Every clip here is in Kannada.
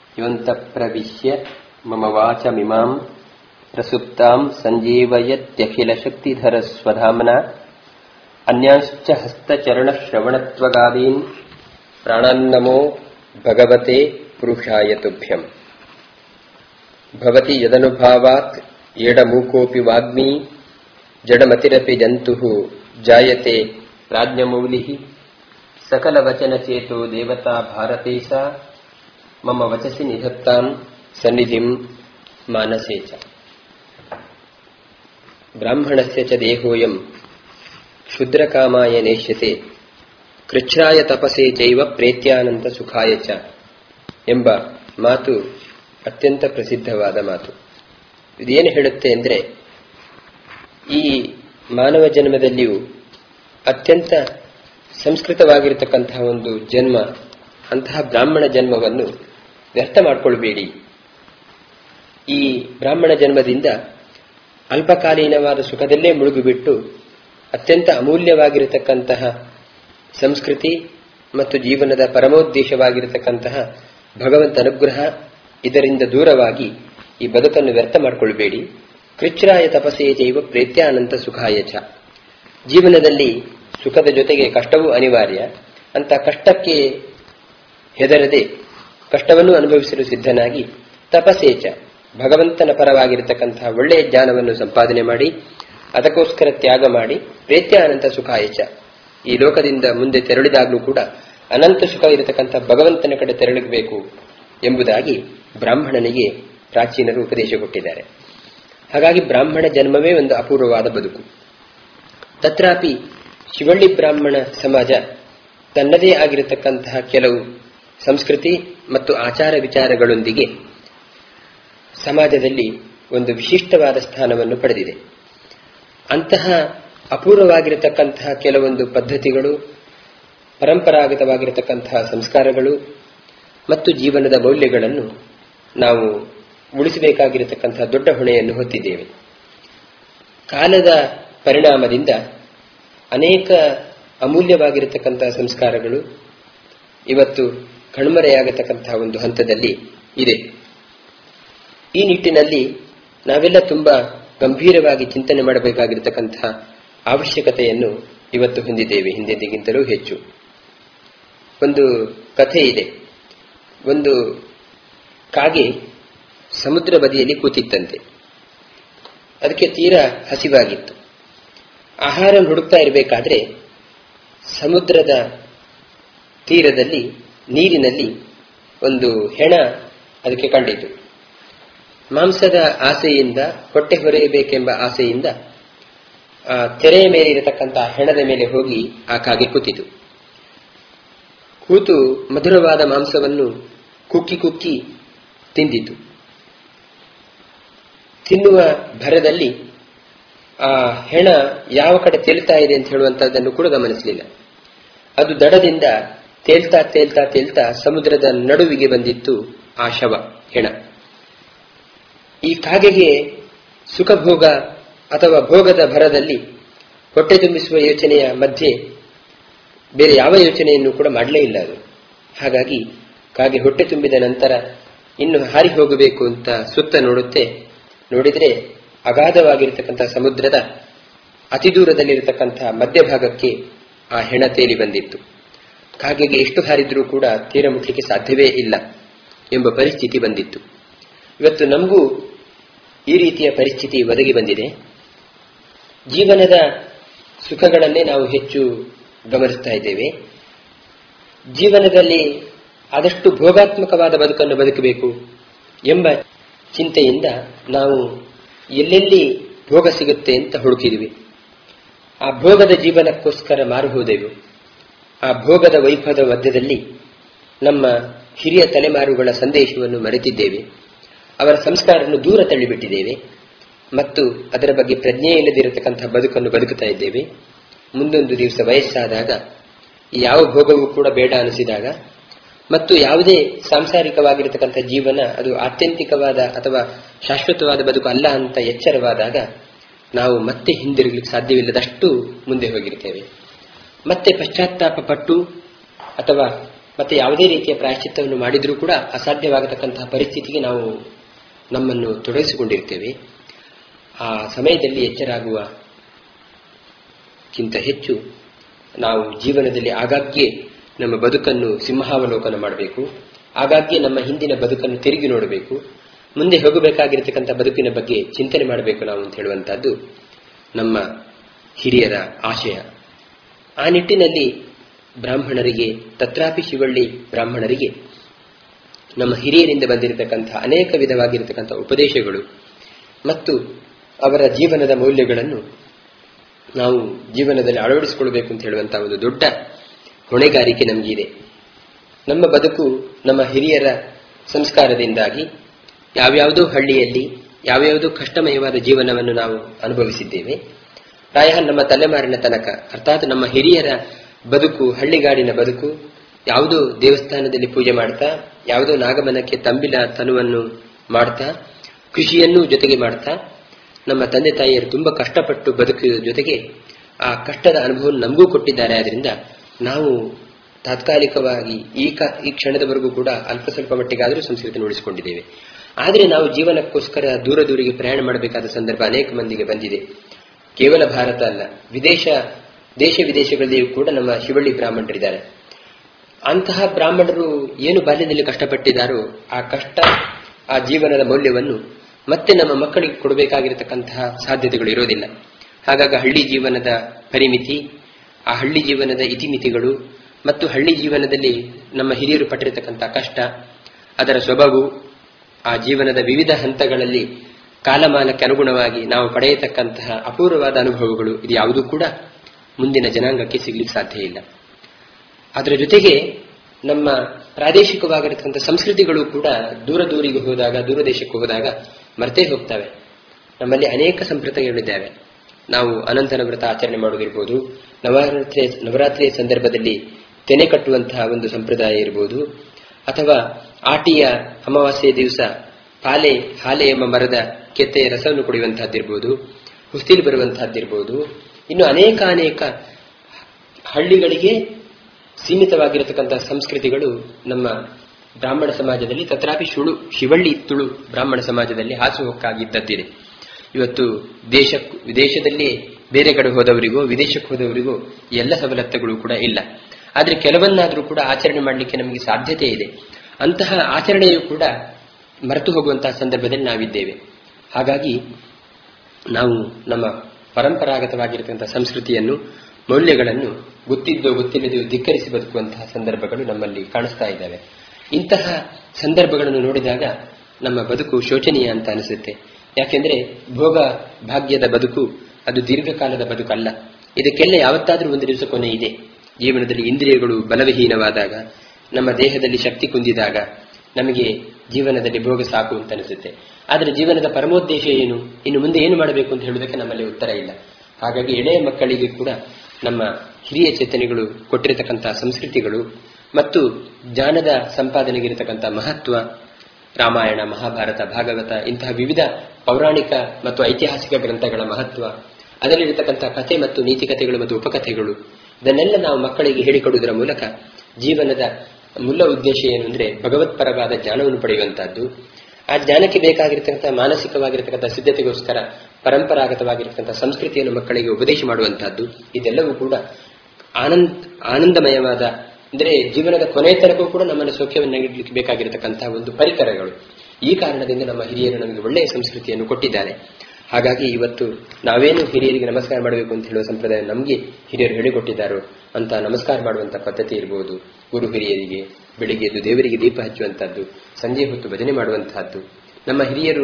योऽन्तःप्रविश्य मम वाचमिमाम् प्रसुप्ताम् सञ्जीवयत्यखिलशक्तिधरस्वधाम्ना अन्यांश्च हस्तचरणश्रवणत्वगादीन् प्राणान्नमो भगवते पुरुषाय तुभ्यम् भवति यदनुभावात् एडमूकोऽपि वाग्मी जडमतिरपि जन्तुः जायते प्राज्ञमौलिः सकलवचनचेतो देवता भारते सा मम वचसि निधत्ताम् सन्निधिम् मानसे च ब्राह्मणस्य च देहोऽयम् क्षुद्रकामाय नेष्यते ಕೃಚ್ಛ್ರಾಯ ತಪಸೆ ಜೈವ ಪ್ರೇತ್ಯಾನಂದ ಸುಖಾಯ ಚ ಎಂಬ ಮಾತು ಅತ್ಯಂತ ಪ್ರಸಿದ್ಧವಾದ ಮಾತು ಇದೇನು ಹೇಳುತ್ತೆ ಅಂದರೆ ಈ ಮಾನವ ಜನ್ಮದಲ್ಲಿಯೂ ಅತ್ಯಂತ ಸಂಸ್ಕೃತವಾಗಿರತಕ್ಕಂತಹ ಒಂದು ಜನ್ಮ ಅಂತಹ ಬ್ರಾಹ್ಮಣ ಜನ್ಮವನ್ನು ವ್ಯರ್ಥ ಮಾಡಿಕೊಳ್ಬೇಡಿ ಈ ಬ್ರಾಹ್ಮಣ ಜನ್ಮದಿಂದ ಅಲ್ಪಕಾಲೀನವಾದ ಸುಖದಲ್ಲೇ ಮುಳುಗಿಬಿಟ್ಟು ಅತ್ಯಂತ ಅಮೂಲ್ಯವಾಗಿರತಕ್ಕಂತಹ ಸಂಸ್ಕೃತಿ ಮತ್ತು ಜೀವನದ ಪರಮೋದ್ದೇಶವಾಗಿರತಕ್ಕಂತಹ ಭಗವಂತ ಅನುಗ್ರಹ ಇದರಿಂದ ದೂರವಾಗಿ ಈ ಬದುಕನ್ನು ವ್ಯರ್ಥ ಮಾಡಿಕೊಳ್ಬೇಡಿ ಕೃಚ್ಛ್ರಾಯ ತಪಸೇ ಜೈವ ಪ್ರೇತ್ಯಾನಂತ ಸುಖಾಯ ಚ ಜೀವನದಲ್ಲಿ ಸುಖದ ಜೊತೆಗೆ ಕಷ್ಟವೂ ಅನಿವಾರ್ಯ ಅಂತ ಕಷ್ಟಕ್ಕೆ ಹೆದರದೆ ಕಷ್ಟವನ್ನು ಅನುಭವಿಸಲು ಸಿದ್ಧನಾಗಿ ತಪಸೇಚ ಭಗವಂತನ ಪರವಾಗಿರತಕ್ಕಂತಹ ಒಳ್ಳೆಯ ಜ್ಞಾನವನ್ನು ಸಂಪಾದನೆ ಮಾಡಿ ಅದಕ್ಕೋಸ್ಕರ ತ್ಯಾಗ ಮಾಡಿ ಪ್ರೇತ್ಯಾನಂತ ಸುಖಾಯಚ ಈ ಲೋಕದಿಂದ ಮುಂದೆ ತೆರಳಿದಾಗಲೂ ಕೂಡ ಅನಂತ ಸುಖ ಇರತಕ್ಕಂಥ ಭಗವಂತನ ಕಡೆ ತೆರಳಬೇಕು ಎಂಬುದಾಗಿ ಬ್ರಾಹ್ಮಣನಿಗೆ ಪ್ರಾಚೀನರು ಉಪದೇಶ ಕೊಟ್ಟಿದ್ದಾರೆ ಹಾಗಾಗಿ ಬ್ರಾಹ್ಮಣ ಜನ್ಮವೇ ಒಂದು ಅಪೂರ್ವವಾದ ಬದುಕು ತತ್ರಾಪಿ ಶಿವಳ್ಳಿ ಬ್ರಾಹ್ಮಣ ಸಮಾಜ ತನ್ನದೇ ಆಗಿರತಕ್ಕಂತಹ ಕೆಲವು ಸಂಸ್ಕೃತಿ ಮತ್ತು ಆಚಾರ ವಿಚಾರಗಳೊಂದಿಗೆ ಸಮಾಜದಲ್ಲಿ ಒಂದು ವಿಶಿಷ್ಟವಾದ ಸ್ಥಾನವನ್ನು ಪಡೆದಿದೆ ಅಂತಹ ಅಪೂರ್ವವಾಗಿರತಕ್ಕಂತಹ ಕೆಲವೊಂದು ಪದ್ಧತಿಗಳು ಪರಂಪರಾಗತವಾಗಿರತಕ್ಕಂತಹ ಸಂಸ್ಕಾರಗಳು ಮತ್ತು ಜೀವನದ ಮೌಲ್ಯಗಳನ್ನು ನಾವು ಉಳಿಸಬೇಕಾಗಿರತಕ್ಕಂತಹ ದೊಡ್ಡ ಹೊಣೆಯನ್ನು ಹೊತ್ತಿದ್ದೇವೆ ಕಾಲದ ಪರಿಣಾಮದಿಂದ ಅನೇಕ ಅಮೂಲ್ಯವಾಗಿರತಕ್ಕಂತಹ ಸಂಸ್ಕಾರಗಳು ಇವತ್ತು ಕಣ್ಮರೆಯಾಗತಕ್ಕಂತಹ ಒಂದು ಹಂತದಲ್ಲಿ ಇದೆ ಈ ನಿಟ್ಟಿನಲ್ಲಿ ನಾವೆಲ್ಲ ತುಂಬಾ ಗಂಭೀರವಾಗಿ ಚಿಂತನೆ ಮಾಡಬೇಕಾಗಿರತಕ್ಕಂತಹ ಅವಶ್ಯಕತೆಯನ್ನು ಇವತ್ತು ಹೊಂದಿದ್ದೇವೆ ಹಿಂದೆಂದಿಗಿಂತಲೂ ಹೆಚ್ಚು ಒಂದು ಕಥೆ ಇದೆ ಒಂದು ಕಾಗೆ ಸಮುದ್ರ ಬದಿಯಲ್ಲಿ ಕೂತಿತ್ತಂತೆ ಅದಕ್ಕೆ ತೀರಾ ಹಸಿವಾಗಿತ್ತು ಆಹಾರ ಹುಡುಕ್ತಾ ಇರಬೇಕಾದ್ರೆ ಸಮುದ್ರದ ತೀರದಲ್ಲಿ ನೀರಿನಲ್ಲಿ ಒಂದು ಹೆಣ ಅದಕ್ಕೆ ಕಂಡಿತು ಮಾಂಸದ ಆಸೆಯಿಂದ ಹೊಟ್ಟೆ ಹೊರೆಯಬೇಕೆಂಬ ಆಸೆಯಿಂದ ಆ ತೆರೆಯ ಮೇಲೆ ಇರತಕ್ಕಂತಹ ಹೆಣದ ಮೇಲೆ ಹೋಗಿ ಆ ಕಾಗೆ ಕೂತಿತು ಕೂತು ಮಧುರವಾದ ಮಾಂಸವನ್ನು ಕುಕ್ಕಿ ಕುಕ್ಕಿ ತಿಂದಿತು ತಿನ್ನುವ ಭರದಲ್ಲಿ ಆ ಹೆಣ ಯಾವ ಕಡೆ ತೇಲ್ತಾ ಇದೆ ಅಂತ ಹೇಳುವಂತಹದ್ದನ್ನು ಕೂಡ ಗಮನಿಸಲಿಲ್ಲ ಅದು ದಡದಿಂದ ತೇಲ್ತಾ ತೇಲ್ತಾ ತೇಲ್ತಾ ಸಮುದ್ರದ ನಡುವಿಗೆ ಬಂದಿತ್ತು ಆ ಶವ ಹೆಣ ಈ ಕಾಗೆಗೆ ಸುಖಭೋಗ ಅಥವಾ ಭೋಗದ ಭರದಲ್ಲಿ ಹೊಟ್ಟೆ ತುಂಬಿಸುವ ಯೋಚನೆಯ ಮಧ್ಯೆ ಬೇರೆ ಯಾವ ಯೋಚನೆಯನ್ನು ಕೂಡ ಮಾಡಲೇ ಇಲ್ಲ ಅದು ಹಾಗಾಗಿ ಕಾಗೆ ಹೊಟ್ಟೆ ತುಂಬಿದ ನಂತರ ಇನ್ನು ಹಾರಿ ಹೋಗಬೇಕು ಅಂತ ಸುತ್ತ ನೋಡುತ್ತೆ ನೋಡಿದರೆ ಅಗಾಧವಾಗಿರತಕ್ಕಂತಹ ಸಮುದ್ರದ ಅತಿ ದೂರದಲ್ಲಿರತಕ್ಕಂತಹ ಮಧ್ಯಭಾಗಕ್ಕೆ ಆ ಹೆಣ ತೇಲಿ ಬಂದಿತ್ತು ಕಾಗೆಗೆ ಎಷ್ಟು ಹಾರಿದ್ರೂ ಕೂಡ ತೀರ ಮುಟ್ಲಿಕ್ಕೆ ಸಾಧ್ಯವೇ ಇಲ್ಲ ಎಂಬ ಪರಿಸ್ಥಿತಿ ಬಂದಿತ್ತು ಇವತ್ತು ನಮಗೂ ಈ ರೀತಿಯ ಪರಿಸ್ಥಿತಿ ಒದಗಿ ಬಂದಿದೆ ಜೀವನದ ಸುಖಗಳನ್ನೇ ನಾವು ಹೆಚ್ಚು ಗಮನಿಸ್ತಾ ಇದ್ದೇವೆ ಜೀವನದಲ್ಲಿ ಆದಷ್ಟು ಭೋಗಾತ್ಮಕವಾದ ಬದುಕನ್ನು ಬದುಕಬೇಕು ಎಂಬ ಚಿಂತೆಯಿಂದ ನಾವು ಎಲ್ಲೆಲ್ಲಿ ಭೋಗ ಸಿಗುತ್ತೆ ಅಂತ ಹುಡುಕಿದ್ವಿ ಆ ಭೋಗದ ಜೀವನಕ್ಕೋಸ್ಕರ ಮಾರು ಹೋದೆವು ಆ ಭೋಗದ ವೈಭವದ ಮಧ್ಯದಲ್ಲಿ ನಮ್ಮ ಹಿರಿಯ ತಲೆಮಾರುಗಳ ಸಂದೇಶವನ್ನು ಮರೆತಿದ್ದೇವೆ ಅವರ ಸಂಸ್ಕಾರವನ್ನು ದೂರ ತಳ್ಳಿಬಿಟ್ಟಿದ್ದೇವೆ ಮತ್ತು ಅದರ ಬಗ್ಗೆ ಪ್ರಜ್ಞೆ ಇಲ್ಲದಿರತಕ್ಕಂತಹ ಬದುಕನ್ನು ಬದುಕುತ್ತಾ ಇದ್ದೇವೆ ಮುಂದೊಂದು ದಿವಸ ವಯಸ್ಸಾದಾಗ ಯಾವ ಭೋಗವೂ ಕೂಡ ಬೇಡ ಅನಿಸಿದಾಗ ಮತ್ತು ಯಾವುದೇ ಸಾಂಸಾರಿಕವಾಗಿರತಕ್ಕಂಥ ಜೀವನ ಅದು ಆತ್ಯಂತಿಕವಾದ ಅಥವಾ ಶಾಶ್ವತವಾದ ಬದುಕು ಅಲ್ಲ ಅಂತ ಎಚ್ಚರವಾದಾಗ ನಾವು ಮತ್ತೆ ಹಿಂದಿರುಗಲಿಕ್ಕೆ ಸಾಧ್ಯವಿಲ್ಲದಷ್ಟು ಮುಂದೆ ಹೋಗಿರ್ತೇವೆ ಮತ್ತೆ ಪಶ್ಚಾತ್ತಾಪ ಪಟ್ಟು ಅಥವಾ ಮತ್ತೆ ಯಾವುದೇ ರೀತಿಯ ಪ್ರಾಯಶ್ಚಿತ್ತವನ್ನು ಮಾಡಿದರೂ ಕೂಡ ಅಸಾಧ್ಯವಾಗತಕ್ಕಂತಹ ಪರಿಸ್ಥಿತಿಗೆ ನಾವು ನಮ್ಮನ್ನು ತೊಡಗಿಸಿಕೊಂಡಿರ್ತೇವೆ ಆ ಸಮಯದಲ್ಲಿ ಎಚ್ಚರಾಗುವ ಕ್ಕಿಂತ ಹೆಚ್ಚು ನಾವು ಜೀವನದಲ್ಲಿ ಆಗಾಗ್ಗೆ ನಮ್ಮ ಬದುಕನ್ನು ಸಿಂಹಾವಲೋಕನ ಮಾಡಬೇಕು ಆಗಾಗ್ಗೆ ನಮ್ಮ ಹಿಂದಿನ ಬದುಕನ್ನು ತಿರುಗಿ ನೋಡಬೇಕು ಮುಂದೆ ಹೋಗಬೇಕಾಗಿರತಕ್ಕಂಥ ಬದುಕಿನ ಬಗ್ಗೆ ಚಿಂತನೆ ಮಾಡಬೇಕು ನಾವು ಅಂತ ಹೇಳುವಂತಹದ್ದು ನಮ್ಮ ಹಿರಿಯರ ಆಶಯ ಆ ನಿಟ್ಟಿನಲ್ಲಿ ಬ್ರಾಹ್ಮಣರಿಗೆ ತತ್ರಾಪಿ ಶಿವಳ್ಳಿ ಬ್ರಾಹ್ಮಣರಿಗೆ ನಮ್ಮ ಹಿರಿಯರಿಂದ ಬಂದಿರತಕ್ಕಂಥ ಅನೇಕ ವಿಧವಾಗಿರತಕ್ಕಂಥ ಉಪದೇಶಗಳು ಮತ್ತು ಅವರ ಜೀವನದ ಮೌಲ್ಯಗಳನ್ನು ನಾವು ಜೀವನದಲ್ಲಿ ಅಳವಡಿಸಿಕೊಳ್ಬೇಕು ಅಂತ ಹೇಳುವಂತಹ ಒಂದು ದೊಡ್ಡ ಹೊಣೆಗಾರಿಕೆ ನಮಗಿದೆ ನಮ್ಮ ಬದುಕು ನಮ್ಮ ಹಿರಿಯರ ಸಂಸ್ಕಾರದಿಂದಾಗಿ ಯಾವ್ಯಾವುದೋ ಹಳ್ಳಿಯಲ್ಲಿ ಯಾವ್ಯಾವುದೋ ಕಷ್ಟಮಯವಾದ ಜೀವನವನ್ನು ನಾವು ಅನುಭವಿಸಿದ್ದೇವೆ ಪ್ರಾಯ ನಮ್ಮ ತಲೆಮಾರಿನ ತನಕ ಅರ್ಥಾತ್ ನಮ್ಮ ಹಿರಿಯರ ಬದುಕು ಹಳ್ಳಿಗಾಡಿನ ಬದುಕು ಯಾವುದೋ ದೇವಸ್ಥಾನದಲ್ಲಿ ಪೂಜೆ ಮಾಡ್ತಾ ಯಾವುದೋ ನಾಗಮನಕ್ಕೆ ತಂಬಿಲ ತನುವನ್ನು ಮಾಡ್ತಾ ಕೃಷಿಯನ್ನೂ ಜೊತೆಗೆ ಮಾಡ್ತಾ ನಮ್ಮ ತಂದೆ ತಾಯಿಯರು ತುಂಬಾ ಕಷ್ಟಪಟ್ಟು ಬದುಕಿದ ಜೊತೆಗೆ ಆ ಕಷ್ಟದ ಅನುಭವವನ್ನು ನಮಗೂ ಕೊಟ್ಟಿದ್ದಾರೆ ಆದ್ರಿಂದ ನಾವು ತಾತ್ಕಾಲಿಕವಾಗಿ ಈ ಕ ಈ ಕ್ಷಣದವರೆಗೂ ಕೂಡ ಅಲ್ಪ ಸ್ವಲ್ಪ ಮಟ್ಟಿಗಾದರೂ ಸಂಸ್ಕೃತಿ ಉಳಿಸಿಕೊಂಡಿದ್ದೇವೆ ಆದರೆ ನಾವು ಜೀವನಕ್ಕೋಸ್ಕರ ದೂರ ದೂರಿಗೆ ಪ್ರಯಾಣ ಮಾಡಬೇಕಾದ ಸಂದರ್ಭ ಅನೇಕ ಮಂದಿಗೆ ಬಂದಿದೆ ಕೇವಲ ಭಾರತ ಅಲ್ಲ ವಿದೇಶ ದೇಶ ವಿದೇಶಗಳಲ್ಲಿಯೂ ಕೂಡ ನಮ್ಮ ಶಿವಳ್ಳಿ ಬ್ರಾಹ್ಮಣರಿದ್ದಾರೆ ಅಂತಹ ಬ್ರಾಹ್ಮಣರು ಏನು ಬಾಲ್ಯದಲ್ಲಿ ಕಷ್ಟಪಟ್ಟಿದ್ದಾರೋ ಆ ಕಷ್ಟ ಆ ಜೀವನದ ಮೌಲ್ಯವನ್ನು ಮತ್ತೆ ನಮ್ಮ ಮಕ್ಕಳಿಗೆ ಕೊಡಬೇಕಾಗಿರತಕ್ಕಂತಹ ಸಾಧ್ಯತೆಗಳು ಇರೋದಿಲ್ಲ ಹಾಗಾಗಿ ಹಳ್ಳಿ ಜೀವನದ ಪರಿಮಿತಿ ಆ ಹಳ್ಳಿ ಜೀವನದ ಇತಿಮಿತಿಗಳು ಮತ್ತು ಹಳ್ಳಿ ಜೀವನದಲ್ಲಿ ನಮ್ಮ ಹಿರಿಯರು ಪಟ್ಟಿರತಕ್ಕಂತಹ ಕಷ್ಟ ಅದರ ಸೊಬಗು ಆ ಜೀವನದ ವಿವಿಧ ಹಂತಗಳಲ್ಲಿ ಕಾಲಮಾನಕ್ಕೆ ಅನುಗುಣವಾಗಿ ನಾವು ಪಡೆಯತಕ್ಕಂತಹ ಅಪೂರ್ವವಾದ ಅನುಭವಗಳು ಇದು ಯಾವುದೂ ಕೂಡ ಮುಂದಿನ ಜನಾಂಗಕ್ಕೆ ಸಿಗ್ಲಿಕ್ಕೆ ಸಾಧ್ಯ ಇಲ್ಲ ಅದರ ಜೊತೆಗೆ ನಮ್ಮ ಪ್ರಾದೇಶಿಕವಾಗಿರತಕ್ಕಂಥ ಸಂಸ್ಕೃತಿಗಳು ಕೂಡ ದೂರ ದೂರಿಗೆ ಹೋದಾಗ ದೂರ ದೇಶಕ್ಕೆ ಹೋದಾಗ ಮರ್ತೇ ಹೋಗ್ತವೆ ನಮ್ಮಲ್ಲಿ ಅನೇಕ ಸಂಪ್ರದಾಯಗಳಿದ್ದಾವೆ ನಾವು ಅನಂತನ ವ್ರತ ಆಚರಣೆ ಮಾಡೋದಿರ್ಬೋದು ನವರಾತ್ರಿ ನವರಾತ್ರಿಯ ಸಂದರ್ಭದಲ್ಲಿ ತೆನೆ ಕಟ್ಟುವಂತಹ ಒಂದು ಸಂಪ್ರದಾಯ ಇರಬಹುದು ಅಥವಾ ಆಟಿಯ ಅಮಾವಾಸ್ಯೆಯ ದಿವಸ ಪಾಲೆ ಹಾಲೆ ಎಂಬ ಮರದ ಕೆತ್ತೆಯ ರಸವನ್ನು ಕುಡಿಯುವಂತಹದ್ದಿರ್ಬೋದು ಹುಸ್ತಿಲಿ ಬರುವಂತಹದ್ದಿರ್ಬೋದು ಇನ್ನು ಅನೇಕ ಅನೇಕ ಹಳ್ಳಿಗಳಿಗೆ ಸೀಮಿತವಾಗಿರತಕ್ಕಂತಹ ಸಂಸ್ಕೃತಿಗಳು ನಮ್ಮ ಬ್ರಾಹ್ಮಣ ಸಮಾಜದಲ್ಲಿ ತತ್ರಾಪಿ ಶುಳು ಶಿವಳ್ಳಿ ತುಳು ಬ್ರಾಹ್ಮಣ ಸಮಾಜದಲ್ಲಿ ಹಾಸುಹೊಕ್ಕಾಗಿದ್ದದ್ದಿದೆ ಇವತ್ತು ದೇಶ ವಿದೇಶದಲ್ಲಿ ಬೇರೆ ಕಡೆ ಹೋದವರಿಗೂ ವಿದೇಶಕ್ಕೆ ಹೋದವರಿಗೂ ಎಲ್ಲ ಸವಲತ್ತುಗಳು ಕೂಡ ಇಲ್ಲ ಆದರೆ ಕೆಲವನ್ನಾದರೂ ಕೂಡ ಆಚರಣೆ ಮಾಡಲಿಕ್ಕೆ ನಮಗೆ ಸಾಧ್ಯತೆ ಇದೆ ಅಂತಹ ಆಚರಣೆಯು ಕೂಡ ಮರೆತು ಹೋಗುವಂತಹ ಸಂದರ್ಭದಲ್ಲಿ ನಾವಿದ್ದೇವೆ ಹಾಗಾಗಿ ನಾವು ನಮ್ಮ ಪರಂಪರಾಗತವಾಗಿರತಕ್ಕಂತಹ ಸಂಸ್ಕೃತಿಯನ್ನು ಮೌಲ್ಯಗಳನ್ನು ಗೊತ್ತಿದ್ದೋ ಗೊತ್ತಿಲ್ಲದೆಯೋ ಧಿಕ್ಕರಿಸಿ ಬದುಕುವಂತಹ ಸಂದರ್ಭಗಳು ನಮ್ಮಲ್ಲಿ ಕಾಣಿಸ್ತಾ ಇದ್ದಾವೆ ಇಂತಹ ಸಂದರ್ಭಗಳನ್ನು ನೋಡಿದಾಗ ನಮ್ಮ ಬದುಕು ಶೋಚನೀಯ ಅಂತ ಅನಿಸುತ್ತೆ ಯಾಕೆಂದ್ರೆ ಭೋಗ ಭಾಗ್ಯದ ಬದುಕು ಅದು ದೀರ್ಘಕಾಲದ ಬದುಕಲ್ಲ ಇದಕ್ಕೆಲ್ಲ ಯಾವತ್ತಾದ್ರೂ ಒಂದು ದಿವಸ ಕೊನೆ ಇದೆ ಜೀವನದಲ್ಲಿ ಇಂದ್ರಿಯಗಳು ಬಲವಿಹೀನವಾದಾಗ ನಮ್ಮ ದೇಹದಲ್ಲಿ ಶಕ್ತಿ ಕುಂದಿದಾಗ ನಮಗೆ ಜೀವನದಲ್ಲಿ ಭೋಗ ಸಾಕು ಅಂತ ಅನಿಸುತ್ತೆ ಆದರೆ ಜೀವನದ ಪರಮೋದ್ದೇಶ ಏನು ಇನ್ನು ಮುಂದೆ ಏನು ಮಾಡಬೇಕು ಅಂತ ಹೇಳುವುದಕ್ಕೆ ನಮ್ಮಲ್ಲಿ ಉತ್ತರ ಇಲ್ಲ ಹಾಗಾಗಿ ಎಳೆಯ ಮಕ್ಕಳಿಗೆ ಕೂಡ ನಮ್ಮ ಹಿರಿಯ ಚೇತನೆಗಳು ಕೊಟ್ಟಿರತಕ್ಕಂತಹ ಸಂಸ್ಕೃತಿಗಳು ಮತ್ತು ಜ್ಞಾನದ ಸಂಪಾದನೆಗಿರತಕ್ಕಂತಹ ಮಹತ್ವ ರಾಮಾಯಣ ಮಹಾಭಾರತ ಭಾಗವತ ಇಂತಹ ವಿವಿಧ ಪೌರಾಣಿಕ ಮತ್ತು ಐತಿಹಾಸಿಕ ಗ್ರಂಥಗಳ ಮಹತ್ವ ಅದರಲ್ಲಿರತಕ್ಕಂತಹ ಕಥೆ ಮತ್ತು ನೀತಿಕಥೆಗಳು ಮತ್ತು ಉಪಕಥೆಗಳು ಇದನ್ನೆಲ್ಲ ನಾವು ಮಕ್ಕಳಿಗೆ ಹೇಳಿಕೊಡುವುದರ ಮೂಲಕ ಜೀವನದ ಮೂಲ ಉದ್ದೇಶ ಏನು ಅಂದ್ರೆ ಭಗವತ್ಪರವಾದ ಜ್ಞಾನವನ್ನು ಪಡೆಯುವಂತಹದ್ದು ಆ ಜ್ಞಾನಕ್ಕೆ ಬೇಕಾಗಿರತಕ್ಕಂಥ ಮಾನಸಿಕವಾಗಿರತಕ್ಕಂಥ ಸಿದ್ಧತೆಗೋಸ್ಕರ ಪರಂಪರಾಗತವಾಗಿರತಕ್ಕಂಥ ಸಂಸ್ಕೃತಿಯನ್ನು ಮಕ್ಕಳಿಗೆ ಉಪದೇಶ ಮಾಡುವಂತಹದ್ದು ಇದೆಲ್ಲವೂ ಕೂಡ ಆನಂದ ಆನಂದಮಯವಾದ ಅಂದ್ರೆ ಜೀವನದ ಕೊನೆಯ ತನಕೂ ಕೂಡ ನಮ್ಮನ್ನು ಸೌಖ್ಯವನ್ನು ನೀಡಲಿಕ್ಕೆ ಬೇಕಾಗಿರತಕ್ಕಂತಹ ಒಂದು ಪರಿಕರಗಳು ಈ ಕಾರಣದಿಂದ ನಮ್ಮ ಹಿರಿಯರು ನಮಗೆ ಒಳ್ಳೆಯ ಸಂಸ್ಕೃತಿಯನ್ನು ಕೊಟ್ಟಿದ್ದಾರೆ ಹಾಗಾಗಿ ಇವತ್ತು ನಾವೇನು ಹಿರಿಯರಿಗೆ ನಮಸ್ಕಾರ ಮಾಡಬೇಕು ಅಂತ ಹೇಳುವ ಸಂಪ್ರದಾಯ ನಮಗೆ ಹಿರಿಯರು ಹೇಳಿಕೊಟ್ಟಿದ್ದಾರೋ ಅಂತ ನಮಸ್ಕಾರ ಮಾಡುವಂತ ಪದ್ಧತಿ ಇರಬಹುದು ಗುರು ಹಿರಿಯರಿಗೆ ಬೆಳಿಗ್ಗೆ ಎದ್ದು ದೇವರಿಗೆ ದೀಪ ಹಚ್ಚುವಂತಹದ್ದು ಸಂಜೆ ಹೊತ್ತು ಭಜನೆ ಮಾಡುವಂತಹದ್ದು ನಮ್ಮ ಹಿರಿಯರು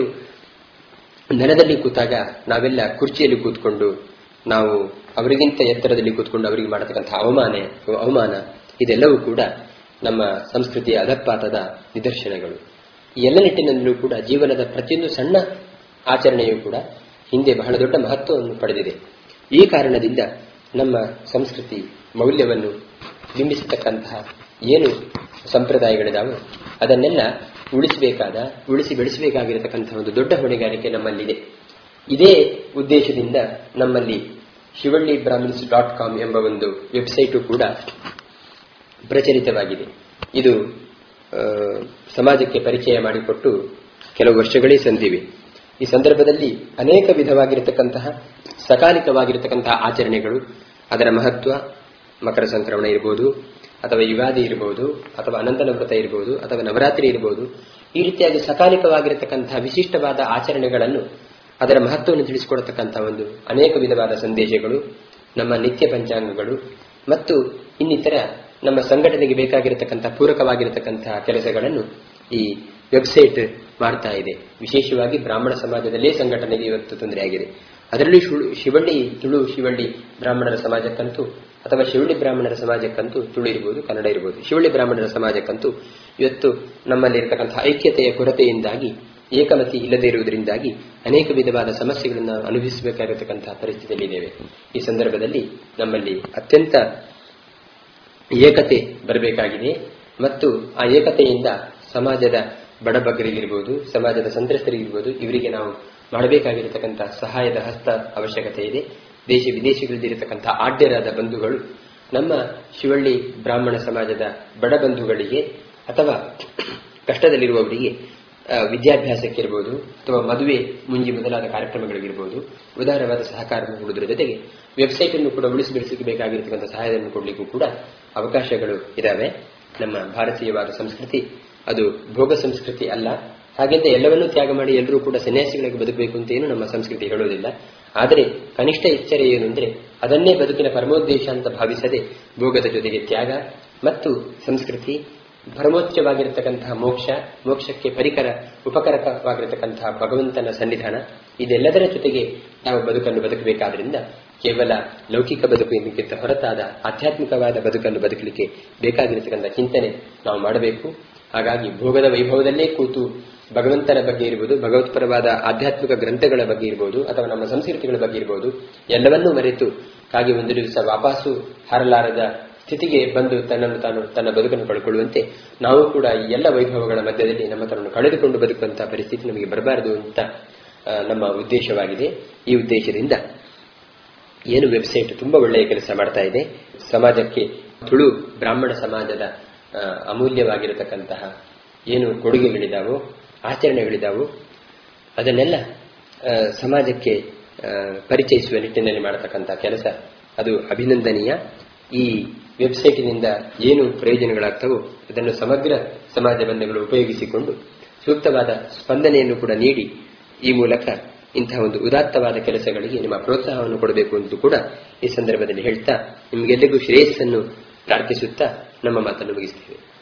ನೆಲದಲ್ಲಿ ಕೂತಾಗ ನಾವೆಲ್ಲ ಕುರ್ಚಿಯಲ್ಲಿ ಕೂತ್ಕೊಂಡು ನಾವು ಅವರಿಗಿಂತ ಎತ್ತರದಲ್ಲಿ ಕೂತ್ಕೊಂಡು ಅವರಿಗೆ ಮಾಡತಕ್ಕಂಥ ಅವಮಾನ ಅವಮಾನ ಇದೆಲ್ಲವೂ ಕೂಡ ನಮ್ಮ ಸಂಸ್ಕೃತಿಯ ಅಧಪಾತದ ನಿದರ್ಶನಗಳು ಈ ಎಲ್ಲ ನಿಟ್ಟಿನಲ್ಲೂ ಕೂಡ ಜೀವನದ ಪ್ರತಿಯೊಂದು ಸಣ್ಣ ಆಚರಣೆಯೂ ಕೂಡ ಹಿಂದೆ ಬಹಳ ದೊಡ್ಡ ಮಹತ್ವವನ್ನು ಪಡೆದಿದೆ ಈ ಕಾರಣದಿಂದ ನಮ್ಮ ಸಂಸ್ಕೃತಿ ಮೌಲ್ಯವನ್ನು ಬಿಂಬಿಸತಕ್ಕಂತಹ ಏನು ಸಂಪ್ರದಾಯಗಳಿದಾವೋ ಅದನ್ನೆಲ್ಲ ಉಳಿಸಬೇಕಾದ ಉಳಿಸಿ ಬೆಳೆಸಬೇಕಾಗಿರತಕ್ಕಂತಹ ಒಂದು ದೊಡ್ಡ ಹೊಣೆಗಾರಿಕೆ ನಮ್ಮಲ್ಲಿದೆ ಇದೇ ಉದ್ದೇಶದಿಂದ ನಮ್ಮಲ್ಲಿ ಶಿವಳ್ಳಿ ಬ್ರಾಹ್ಮಿನ್ಸ್ ಡಾಟ್ ಕಾಮ್ ಎಂಬ ಒಂದು ವೆಬ್ಸೈಟು ಕೂಡ ಪ್ರಚಲಿತವಾಗಿದೆ ಇದು ಆ, ಸಮಾಜಕ್ಕೆ ಪರಿಚಯ ಮಾಡಿಕೊಟ್ಟು ಕೆಲವು ವರ್ಷಗಳೇ ಸಂದಿವೆ ಈ ಸಂದರ್ಭದಲ್ಲಿ ಅನೇಕ ವಿಧವಾಗಿರತಕ್ಕಂತಹ ಸಕಾಲಿಕವಾಗಿರತಕ್ಕಂತಹ ಆಚರಣೆಗಳು ಅದರ ಮಹತ್ವ ಮಕರ ಸಂಕ್ರಮಣ ಇರಬಹುದು ಅಥವಾ ಯುಗಾದಿ ಇರಬಹುದು ಅಥವಾ ಅನಂತನ ವ್ರತ ಇರಬಹುದು ಅಥವಾ ನವರಾತ್ರಿ ಇರಬಹುದು ಈ ರೀತಿಯಾಗಿ ಸಕಾಲಿಕವಾಗಿರತಕ್ಕಂತಹ ವಿಶಿಷ್ಟವಾದ ಆಚರಣೆಗಳನ್ನು ಅದರ ಮಹತ್ವವನ್ನು ತಿಳಿಸಿಕೊಡತಕ್ಕಂತಹ ಒಂದು ಅನೇಕ ವಿಧವಾದ ಸಂದೇಶಗಳು ನಮ್ಮ ನಿತ್ಯ ಪಂಚಾಂಗಗಳು ಮತ್ತು ಇನ್ನಿತರ ನಮ್ಮ ಸಂಘಟನೆಗೆ ಬೇಕಾಗಿರತಕ್ಕಂತಹ ಪೂರಕವಾಗಿರತಕ್ಕಂತಹ ಕೆಲಸಗಳನ್ನು ಈ ವೆಬ್ಸೈಟ್ ಮಾಡ್ತಾ ಇದೆ ವಿಶೇಷವಾಗಿ ಬ್ರಾಹ್ಮಣ ಸಮಾಜದಲ್ಲೇ ಸಂಘಟನೆಗೆ ಇವತ್ತು ತೊಂದರೆಯಾಗಿದೆ ಅದರಲ್ಲಿ ಶು- ಶಿವಳ್ಳಿ ತುಳು ಶಿವಳ್ಳಿ ಬ್ರಾಹ್ಮಣರ ಸಮಾಜಕ್ಕಂತೂ ಅಥವಾ ಶಿವಳ್ಳಿ ಬ್ರಾಹ್ಮಣರ ಸಮಾಜಕ್ಕಂತೂ ತುಳು ಇರಬಹುದು ಕನ್ನಡ ಇರಬಹುದು ಶಿವಳ್ಳಿ ಬ್ರಾಹ್ಮಣರ ಸಮಾಜಕ್ಕಂತೂ ಇವತ್ತು ನಮ್ಮಲ್ಲಿರತಕ್ಕಂತಹ ಐಕ್ಯತೆಯ ಕೊರತೆಯಿಂದಾಗಿ ಏಕಮತಿ ಇಲ್ಲದೇ ಇರುವುದರಿಂದಾಗಿ ಅನೇಕ ವಿಧವಾದ ಸಮಸ್ಯೆಗಳನ್ನು ನಾವು ಅನುಭವಿಸಬೇಕಾಗಿರತಕ್ಕಂತಹ ಪರಿಸ್ಥಿತಿಯಲ್ಲಿದ್ದೇವೆ ಈ ಸಂದರ್ಭದಲ್ಲಿ ನಮ್ಮಲ್ಲಿ ಅತ್ಯಂತ ಏಕತೆ ಬರಬೇಕಾಗಿದೆ ಮತ್ತು ಆ ಏಕತೆಯಿಂದ ಸಮಾಜದ ಬಡಬಗ್ಗರಿಗಿರ್ಬೋದು ಸಮಾಜದ ಸಂತ್ರಸ್ತರಿಗಿರ್ಬೋದು ಇವರಿಗೆ ನಾವು ಮಾಡಬೇಕಾಗಿರತಕ್ಕಂತಹ ಸಹಾಯದ ಹಸ್ತ ಅವಶ್ಯಕತೆ ಇದೆ ದೇಶ ವಿದೇಶಗಳಲ್ಲಿರತಕ್ಕಂತಹ ಆಡ್ಯರಾದ ಬಂಧುಗಳು ನಮ್ಮ ಶಿವಳ್ಳಿ ಬ್ರಾಹ್ಮಣ ಸಮಾಜದ ಬಡ ಬಂಧುಗಳಿಗೆ ಅಥವಾ ಕಷ್ಟದಲ್ಲಿರುವವರಿಗೆ ಆ, ವಿದ್ಯಾಭ್ಯಾಸಕ್ಕಿರ್ಬೋದು ಅಥವಾ ಮದುವೆ ಮುಂಜಿ ಮೊದಲಾದ ಕಾರ್ಯಕ್ರಮಗಳಿಗಿರ್ಬೋದು ಉದಾರವಾದ ಸಹಕಾರವನ್ನು ಕೊಡುವುದರ ಜೊತೆಗೆ ವೆಬ್ಸೈಟ್ ಅನ್ನು ಕೂಡ ಉಳಿಸಿ ಬೆಳೆಸಬೇಕಾಗಿರತಕ್ಕಂಥ ಸಹಾಯವನ್ನು ಕೊಡಲಿಕ್ಕೂ ಕೂಡ ಅವಕಾಶಗಳು ಇದಾವೆ ನಮ್ಮ ಭಾರತೀಯವಾದ ಸಂಸ್ಕೃತಿ ಅದು ಭೋಗ ಸಂಸ್ಕೃತಿ ಅಲ್ಲ ಹಾಗೆಂತ ಎಲ್ಲವನ್ನೂ ತ್ಯಾಗ ಮಾಡಿ ಎಲ್ಲರೂ ಕೂಡ ಸನ್ಯಾಸಿಗಳಿಗೆ ಬದುಕಬೇಕು ಅಂತ ಏನು ನಮ್ಮ ಸಂಸ್ಕೃತಿ ಹೇಳೋದಿಲ್ಲ ಆದರೆ ಕನಿಷ್ಠ ಎಚ್ಚರ ಏನು ಅಂದ್ರೆ ಅದನ್ನೇ ಬದುಕಿನ ಪರಮೋದ್ದೇಶ ಅಂತ ಭಾವಿಸದೆ ಭೋಗದ ಜೊತೆಗೆ ತ್ಯಾಗ ಮತ್ತು ಸಂಸ್ಕೃತಿ ಪರಮೋಚ್ಚವಾಗಿರತಕ್ಕಂತಹ ಮೋಕ್ಷ ಮೋಕ್ಷಕ್ಕೆ ಪರಿಕರ ಉಪಕರಕವಾಗಿರತಕ್ಕಂತಹ ಭಗವಂತನ ಸನ್ನಿಧಾನ ಇದೆಲ್ಲದರ ಜೊತೆಗೆ ನಾವು ಬದುಕನ್ನು ಬದುಕಬೇಕಾದ್ರಿಂದ ಕೇವಲ ಲೌಕಿಕ ಬದುಕಿನಕ್ಕಿಂತ ಹೊರತಾದ ಆಧ್ಯಾತ್ಮಿಕವಾದ ಬದುಕನ್ನು ಬದುಕಲಿಕ್ಕೆ ಬೇಕಾಗಿರತಕ್ಕಂಥ ಚಿಂತನೆ ನಾವು ಮಾಡಬೇಕು ಹಾಗಾಗಿ ಭೋಗದ ವೈಭವದಲ್ಲೇ ಕೂತು ಭಗವಂತನ ಬಗ್ಗೆ ಇರಬಹುದು ಭಗವತ್ಪರವಾದ ಆಧ್ಯಾತ್ಮಿಕ ಗ್ರಂಥಗಳ ಬಗ್ಗೆ ಇರಬಹುದು ಅಥವಾ ನಮ್ಮ ಸಂಸ್ಕೃತಿಗಳ ಬಗ್ಗೆ ಇರಬಹುದು ಎಲ್ಲವನ್ನೂ ಮರೆತು ಹಾಗೆ ಒಂದು ದಿವಸ ವಾಪಸ್ಸು ಹಾರಲಾರದ ಸ್ಥಿತಿಗೆ ಬಂದು ತನ್ನನ್ನು ತಾನು ತನ್ನ ಬದುಕನ್ನು ಕಳ್ಕೊಳ್ಳುವಂತೆ ನಾವು ಕೂಡ ಈ ಎಲ್ಲ ವೈಭವಗಳ ಮಧ್ಯದಲ್ಲಿ ನಮ್ಮ ತನ್ನನ್ನು ಕಳೆದುಕೊಂಡು ಬದುಕುವಂತಹ ಪರಿಸ್ಥಿತಿ ನಮಗೆ ಬರಬಾರದು ಅಂತ ಆ, ನಮ್ಮ ಉದ್ದೇಶವಾಗಿದೆ ಈ ಉದ್ದೇಶದಿಂದ ಏನು ವೆಬ್ಸೈಟ್ ತುಂಬಾ ಒಳ್ಳೆಯ ಕೆಲಸ ಮಾಡ್ತಾ ಇದೆ ಸಮಾಜಕ್ಕೆ ತುಳು ಬ್ರಾಹ್ಮಣ ಸಮಾಜದ ಆ, ಅಮೂಲ್ಯವಾಗಿರತಕ್ಕಂತಹ ಏನು ಕೊಡುಗೆಗಳಿದಾವೋ ಆಚರಣೆಗಳಿದಾವೋ ಅದನ್ನೆಲ್ಲ ಆ, ಸಮಾಜಕ್ಕೆ ಆ, ಪರಿಚಯಿಸುವ ನಿಟ್ಟಿನಲ್ಲಿ ಮಾಡತಕ್ಕಂಥ ಕೆಲಸ ಅದು ಅಭಿನಂದನೀಯ ಈ ವೆಬ್ಸೈಟಿನಿಂದ ಏನು ಪ್ರಯೋಜನಗಳಾಗ್ತವೋ ಅದನ್ನು ಸಮಗ್ರ ಸಮಾಜ ಬಂಧುಗಳು ಉಪಯೋಗಿಸಿಕೊಂಡು ಸೂಕ್ತವಾದ ಸ್ಪಂದನೆಯನ್ನು ಕೂಡ ನೀಡಿ ಈ ಮೂಲಕ ಇಂತಹ ಒಂದು ಉದಾತ್ತವಾದ ಕೆಲಸಗಳಿಗೆ ನಿಮ್ಮ ಪ್ರೋತ್ಸಾಹವನ್ನು ಕೊಡಬೇಕು ಎಂದು ಕೂಡ ಈ ಸಂದರ್ಭದಲ್ಲಿ ಹೇಳ್ತಾ ನಿಮಗೆಲ್ಲರಿಗೂ ಶ್ರೇಯಸ್ಸನ್ನು ಪ್ರಾರ್ಥಿಸುತ್ತಾ ನಮ್ಮ ಮಾತನ್ನು ಮುಗಿಸ್ತೇವೆ